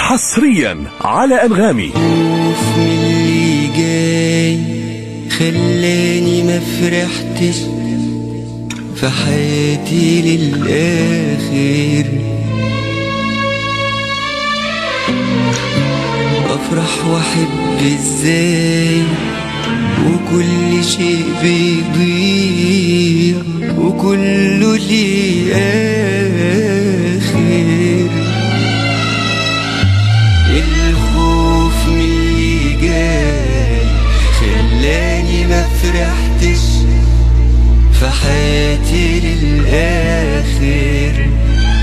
حصريا على أنغامي خوف من اللي جاي خلاني ما فرحتش في حياتي للآخر أفرح وأحب إزاي وكل شيء بيضيع وكله ليه آخر الخوف من اللي جاي خلاني ما فرحتش في حياتي للآخر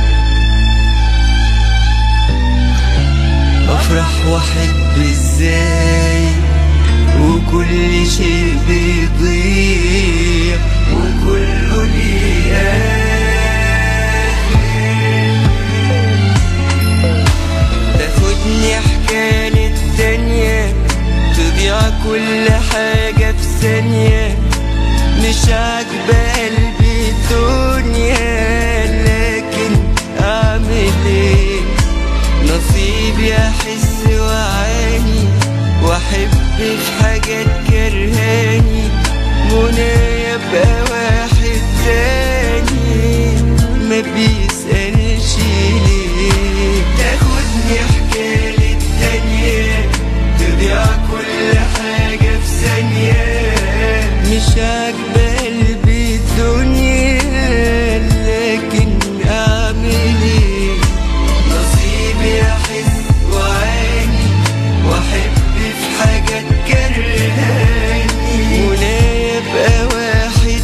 أفرح وأحب إزاي وكل شيء بيضيع وكله ليه آخر تاخدني حكاية للتانية تضيع كل حاجة في ثانية مش عاجبة قلبي الدنيا لكن أعمل إيه نصيبي أحس وأعاني وأحب في حاجات كرهاني منى يبقى واحد تاني ما بيسألش ليه تاخدني حكاية للتانية تضيع كل حاجة في ثانية مش عاجبة قلبي الدنيا لكن أعمل إيه نصيبي أحس وأعاني وأحب في حاجات كرهاني ولا يبقى واحد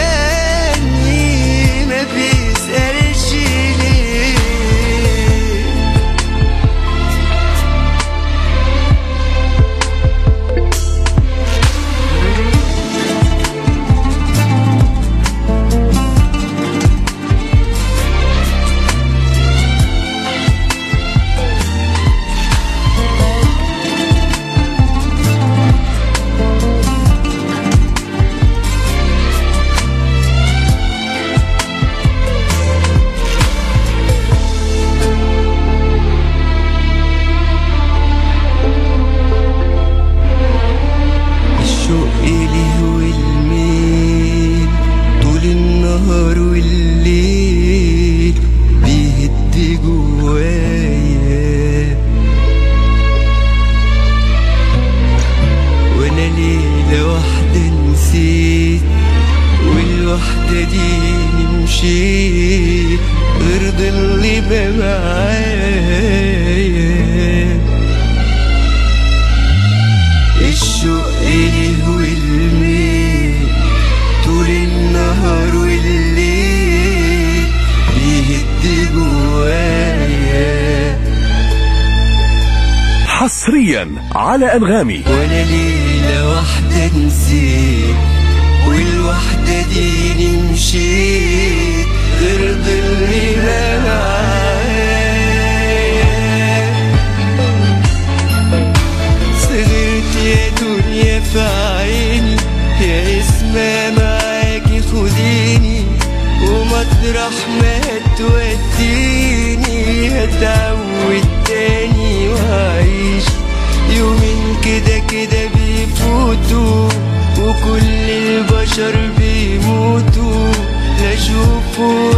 تاني ما بيسألش ليه الشوق ليه والميل طول النهار والليل بيهد جوايا وانا ليلة واحدة نسيت والوحدة دي مشيت غير ضلي بقى معايا الشوق ليه والميل طول النهار والليل بيهد جوايا حصريا على أنغامي وانا ليلة واحدة نسيت والوحدة دي مشيت غير ضلي ما معايا صغرت يا دنيا في عيني يا اسمها معاكي خديني ومطرح ما هتوديني هتعود تاني وهعيش يومين كده كده بيفوتوا وكل البشر بيموتوا لا اشوفه